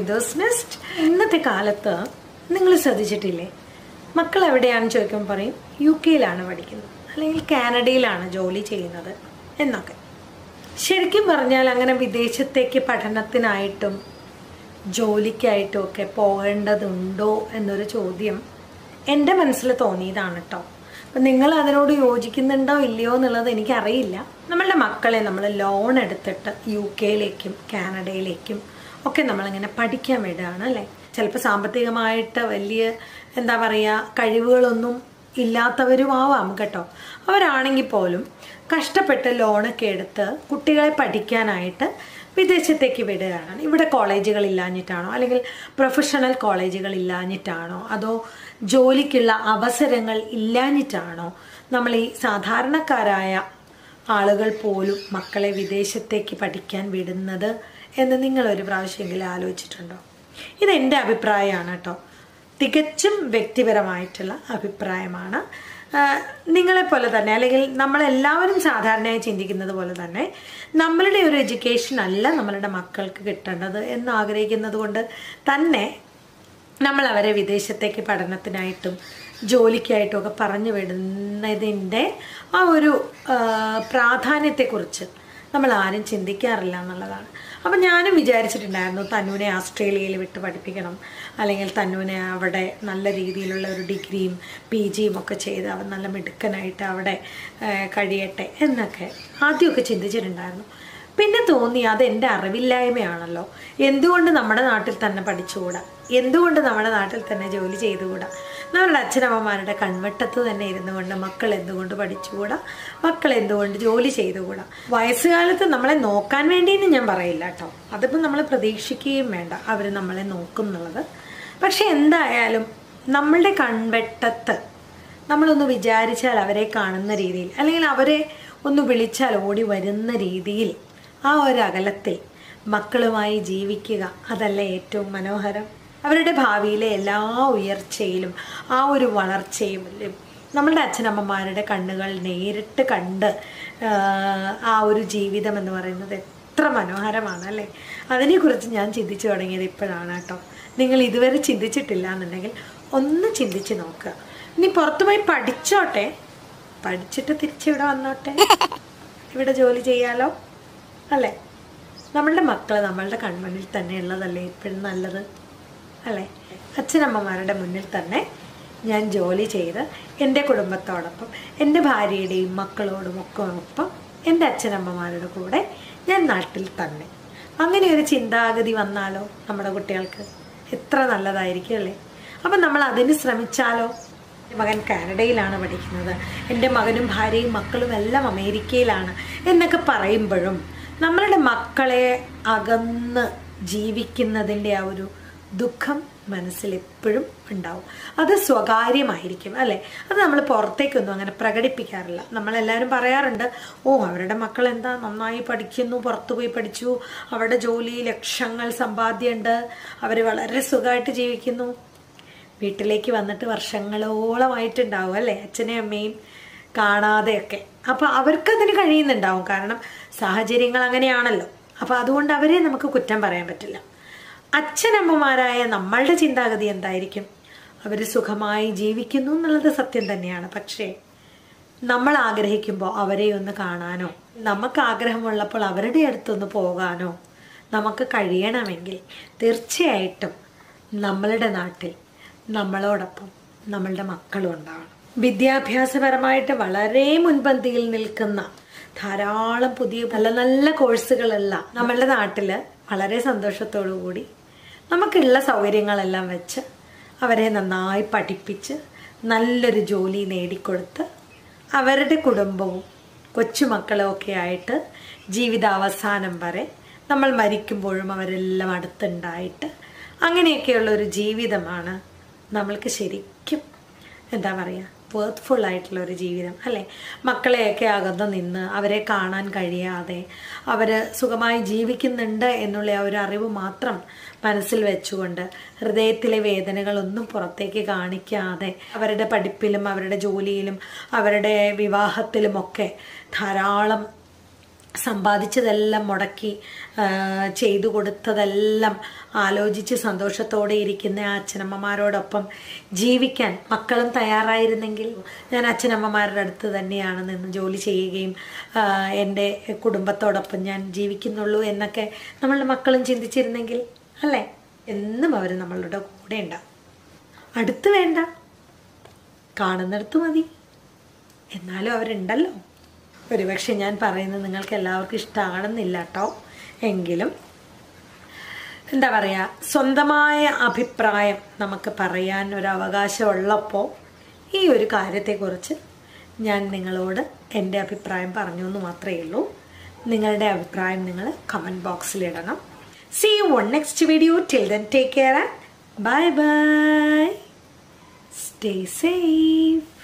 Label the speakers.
Speaker 1: വിദോസ് nest ഇന്നത്തെ കാലത്ത് നിങ്ങൾ ശ്രദ്ധിച്ചിട്ടില്ലേ മക്കൾ എവിടെയാണെന്ന് ചോദിക്കുമ്പോൾ പറയും യു കെയിലാണ് പഠിക്കുന്നത് അല്ലെങ്കിൽ കാനഡയിലാണ് ജോലി ചെയ്യുന്നത് എന്നൊക്കെ ശരിക്കും പറഞ്ഞാൽ അങ്ങനെ വിദേശത്തേക്ക് പഠനത്തിനായിട്ടും ജോലിക്കായിട്ടും ഒക്കെ പോകേണ്ടതുണ്ടോ എന്നൊരു ചോദ്യം എൻ്റെ മനസ്സിൽ തോന്നിയതാണ് കേട്ടോ അപ്പം നിങ്ങൾ അതിനോട് യോജിക്കുന്നുണ്ടോ ഇല്ലയോ എന്നുള്ളത് എനിക്കറിയില്ല നമ്മളുടെ മക്കളെ നമ്മൾ ലോൺ എടുത്തിട്ട് യു കെയിലേക്കും കാനഡയിലേക്കും ഒക്കെ നമ്മളിങ്ങനെ പഠിക്കാൻ വിടുകയാണ് അല്ലേ ചിലപ്പോൾ സാമ്പത്തികമായിട്ട് വലിയ എന്താ പറയുക കഴിവുകളൊന്നും ഇല്ലാത്തവരും ആവാം കേട്ടോ അവരാണെങ്കിൽ പോലും കഷ്ടപ്പെട്ട് ലോണൊക്കെ എടുത്ത് കുട്ടികളെ പഠിക്കാനായിട്ട് വിദേശത്തേക്ക് വിടുകയാണ് ഇവിടെ കോളേജുകൾ ഇല്ലാഞ്ഞിട്ടാണോ അല്ലെങ്കിൽ പ്രൊഫഷണൽ കോളേജുകൾ ഇല്ലാഞ്ഞിട്ടാണോ അതോ ജോലിക്കുള്ള അവസരങ്ങൾ ഇല്ലാഞ്ഞിട്ടാണോ നമ്മൾ ഈ സാധാരണക്കാരായ ആളുകൾ പോലും മക്കളെ വിദേശത്തേക്ക് പഠിക്കാൻ വിടുന്നത് എന്ന് നിങ്ങൾ ഒരു പ്രാവശ്യമെങ്കിലും ആലോചിച്ചിട്ടുണ്ടോ ഇത് എൻ്റെ അഭിപ്രായമാണ് കേട്ടോ തികച്ചും വ്യക്തിപരമായിട്ടുള്ള അഭിപ്രായമാണ് നിങ്ങളെപ്പോലെ തന്നെ അല്ലെങ്കിൽ നമ്മളെല്ലാവരും സാധാരണയായി ചിന്തിക്കുന്നത് പോലെ തന്നെ നമ്മളുടെ ഒരു എഡ്യൂക്കേഷൻ അല്ല നമ്മളുടെ മക്കൾക്ക് കിട്ടേണ്ടത് എന്ന് ആഗ്രഹിക്കുന്നത് കൊണ്ട് തന്നെ നമ്മൾ അവരെ വിദേശത്തേക്ക് പഠനത്തിനായിട്ടും ജോലിക്കായിട്ടും ഒക്കെ പറഞ്ഞു വിടുന്നതിൻ്റെ ആ ഒരു പ്രാധാന്യത്തെക്കുറിച്ച് നമ്മൾ ആരും ചിന്തിക്കാറില്ല എന്നുള്ളതാണ് അപ്പം ഞാനും വിചാരിച്ചിട്ടുണ്ടായിരുന്നു തന്നൂനെ ആസ്ട്രേലിയയിൽ വിട്ട് പഠിപ്പിക്കണം അല്ലെങ്കിൽ തന്നൂനെ അവിടെ നല്ല രീതിയിലുള്ള ഒരു ഡിഗ്രിയും പി ജിയും ഒക്കെ ചെയ്ത് അവൻ നല്ല മിടുക്കനായിട്ട് അവിടെ കഴിയട്ടെ എന്നൊക്കെ ആദ്യമൊക്കെ ചിന്തിച്ചിട്ടുണ്ടായിരുന്നു പിന്നെ തോന്നി അത് എൻ്റെ അറിവില്ലായ്മയാണല്ലോ എന്തുകൊണ്ട് നമ്മുടെ നാട്ടിൽ തന്നെ പഠിച്ചുകൂടാ എന്തുകൊണ്ട് നമ്മുടെ നാട്ടിൽ തന്നെ ജോലി ചെയ്തുകൂടാ നമ്മളുടെ അച്ഛനമ്മമാരുടെ കൺവെട്ടത്ത് തന്നെ ഇരുന്നു കൊണ്ട് മക്കൾ എന്തുകൊണ്ട് പഠിച്ചുകൂടാ മക്കൾ എന്തുകൊണ്ട് ജോലി ചെയ്തുകൂടാ വയസ്സുകാലത്ത് നമ്മളെ നോക്കാൻ വേണ്ടിയെന്ന് ഞാൻ പറയില്ല കേട്ടോ അതിപ്പോൾ നമ്മൾ പ്രതീക്ഷിക്കുകയും വേണ്ട അവർ നമ്മളെ നോക്കും എന്നുള്ളത് പക്ഷെ എന്തായാലും നമ്മളുടെ കൺവെട്ടത്ത് നമ്മളൊന്ന് വിചാരിച്ചാൽ അവരെ കാണുന്ന രീതിയിൽ അല്ലെങ്കിൽ അവരെ ഒന്ന് വിളിച്ചാൽ ഓടി വരുന്ന രീതിയിൽ ആ ഒരു അകലത്തിൽ മക്കളുമായി ജീവിക്കുക അതല്ല ഏറ്റവും മനോഹരം അവരുടെ ഭാവിയിലെ എല്ലാ ഉയർച്ചയിലും ആ ഒരു വളർച്ചയും നമ്മളുടെ അച്ഛനമ്മമാരുടെ കണ്ണുകൾ നേരിട്ട് കണ്ട് ആ ഒരു ജീവിതം എന്ന് പറയുന്നത് എത്ര മനോഹരമാണ് അല്ലേ അതിനെക്കുറിച്ച് ഞാൻ ചിന്തിച്ചു തുടങ്ങിയത് ഇപ്പോഴാണ് കേട്ടോ നിങ്ങൾ ഇതുവരെ ചിന്തിച്ചിട്ടില്ല എന്നുണ്ടെങ്കിൽ ഒന്ന് ചിന്തിച്ച് നോക്കുക ഇനി പുറത്തു പോയി പഠിച്ചോട്ടെ പഠിച്ചിട്ട് തിരിച്ചിവിടെ വന്നോട്ടെ ഇവിടെ ജോലി ചെയ്യാലോ അല്ലേ നമ്മളുടെ മക്കൾ നമ്മളുടെ കൺമുന്നിൽ തന്നെ ഉള്ളതല്ലേ ഇപ്പോഴും നല്ലത് അല്ലേ അച്ഛനമ്മമാരുടെ മുന്നിൽ തന്നെ ഞാൻ ജോലി ചെയ്ത് എൻ്റെ കുടുംബത്തോടൊപ്പം എൻ്റെ ഭാര്യയുടെയും മക്കളോടും ഒക്കെ ഒപ്പം എൻ്റെ അച്ഛനമ്മമാരുടെ കൂടെ ഞാൻ നാട്ടിൽ തന്നെ അങ്ങനെ ഒരു ചിന്താഗതി വന്നാലോ നമ്മുടെ കുട്ടികൾക്ക് എത്ര നല്ലതായിരിക്കും അല്ലേ അപ്പം നമ്മൾ അതിന് ശ്രമിച്ചാലോ മകൻ കാനഡയിലാണ് പഠിക്കുന്നത് എൻ്റെ മകനും ഭാര്യയും മക്കളും എല്ലാം അമേരിക്കയിലാണ് എന്നൊക്കെ പറയുമ്പോഴും നമ്മളുടെ മക്കളെ അകന്ന് ജീവിക്കുന്നതിൻ്റെ ആ ഒരു ദുഃഖം മനസ്സിൽ എപ്പോഴും ഉണ്ടാവും അത് സ്വകാര്യമായിരിക്കും അല്ലേ അത് നമ്മൾ പുറത്തേക്കൊന്നും അങ്ങനെ പ്രകടിപ്പിക്കാറില്ല നമ്മളെല്ലാവരും പറയാറുണ്ട് ഓ അവരുടെ മക്കൾ എന്താ നന്നായി പഠിക്കുന്നു പുറത്തു പോയി പഠിച്ചു അവരുടെ ജോലി ലക്ഷങ്ങൾ സമ്പാദ്യമുണ്ട് അവർ വളരെ സുഖമായിട്ട് ജീവിക്കുന്നു വീട്ടിലേക്ക് വന്നിട്ട് വർഷങ്ങളോളമായിട്ടുണ്ടാവും അല്ലേ അച്ഛനെയും അമ്മയും കാണാതെയൊക്കെ അപ്പോൾ അവർക്കതിന് കഴിയുന്നുണ്ടാവും കാരണം സാഹചര്യങ്ങൾ അങ്ങനെയാണല്ലോ അപ്പോൾ അതുകൊണ്ട് അവരെ നമുക്ക് കുറ്റം പറയാൻ പറ്റില്ല അച്ഛനമ്മമാരായ നമ്മളുടെ ചിന്താഗതി എന്തായിരിക്കും അവർ സുഖമായി ജീവിക്കുന്നു എന്നുള്ളത് സത്യം തന്നെയാണ് പക്ഷേ നമ്മൾ ആഗ്രഹിക്കുമ്പോൾ അവരെ ഒന്ന് കാണാനോ നമുക്ക് ആഗ്രഹമുള്ളപ്പോൾ അവരുടെ അടുത്തൊന്ന് പോകാനോ നമുക്ക് കഴിയണമെങ്കിൽ തീർച്ചയായിട്ടും നമ്മളുടെ നാട്ടിൽ നമ്മളോടൊപ്പം നമ്മളുടെ മക്കളും ഉണ്ടാവണം വിദ്യാഭ്യാസപരമായിട്ട് വളരെ മുൻപന്തിയിൽ നിൽക്കുന്ന ധാരാളം പുതിയ നല്ല നല്ല കോഴ്സുകളുള്ള നമ്മളുടെ നാട്ടിൽ വളരെ സന്തോഷത്തോടു കൂടി നമുക്കുള്ള സൗകര്യങ്ങളെല്ലാം വെച്ച് അവരെ നന്നായി പഠിപ്പിച്ച് നല്ലൊരു ജോലി നേടിക്കൊടുത്ത് അവരുടെ കുടുംബവും കൊച്ചുമക്കളും ഒക്കെ ആയിട്ട് ജീവിതാവസാനം വരെ നമ്മൾ മരിക്കുമ്പോഴും അവരെല്ലാം അടുത്തുണ്ടായിട്ട് അങ്ങനെയൊക്കെയുള്ള ഒരു ജീവിതമാണ് നമ്മൾക്ക് ശരിക്കും എന്താ പറയുക വേർത്ത്ഫുൾ ആയിട്ടുള്ള ഒരു ജീവിതം അല്ലേ മക്കളെയൊക്കെ അകന്ന് നിന്ന് അവരെ കാണാൻ കഴിയാതെ അവർ സുഖമായി ജീവിക്കുന്നുണ്ട് എന്നുള്ള ആ ഒരു അറിവ് മാത്രം മനസ്സിൽ വെച്ചുകൊണ്ട് ഹൃദയത്തിലെ വേദനകളൊന്നും പുറത്തേക്ക് കാണിക്കാതെ അവരുടെ പഠിപ്പിലും അവരുടെ ജോലിയിലും അവരുടെ വിവാഹത്തിലുമൊക്കെ ധാരാളം സമ്പാദിച്ചതെല്ലാം മുടക്കി ആ, ചെയ്തു കൊടുത്തതെല്ലാം ആലോചിച്ച് സന്തോഷത്തോടെ ഇരിക്കുന്ന ആ അച്ഛനമ്മമാരോടൊപ്പം ജീവിക്കാൻ മക്കളും തയ്യാറായിരുന്നെങ്കിൽ ഞാൻ അച്ഛനമ്മമാരുടെ അടുത്ത് തന്നെയാണ് നിന്ന് ജോലി ചെയ്യുകയും ആ, എൻ്റെ കുടുംബത്തോടൊപ്പം ഞാൻ ജീവിക്കുന്നുള്ളൂ എന്നൊക്കെ നമ്മളുടെ മക്കളും ചിന്തിച്ചിരുന്നെങ്കിൽ അല്ലേ എന്നും അവർ നമ്മളുടെ കൂടെ ഉണ്ടാവും അടുത്ത് വേണ്ട കാണുന്നിടത്ത് മതി എന്നാലും അവരുണ്ടല്ലോ ഒരുപക്ഷെ ഞാൻ പറയുന്നത് നിങ്ങൾക്ക് എല്ലാവർക്കും ഇഷ്ടമാണെന്നില്ല കേട്ടോ എങ്കിലും എന്താ പറയുക സ്വന്തമായ അഭിപ്രായം നമുക്ക് പറയാൻ ഒരു അവകാശമുള്ളപ്പോൾ ഈ ഒരു കാര്യത്തെക്കുറിച്ച് ഞാൻ നിങ്ങളോട് എൻ്റെ അഭിപ്രായം പറഞ്ഞു എന്ന് മാത്രമേ ഉള്ളൂ നിങ്ങളുടെ അഭിപ്രായം നിങ്ങൾ കമൻറ്റ് ബോക്സിൽ ഇടണം see you one next video till then take care bye bye stay safe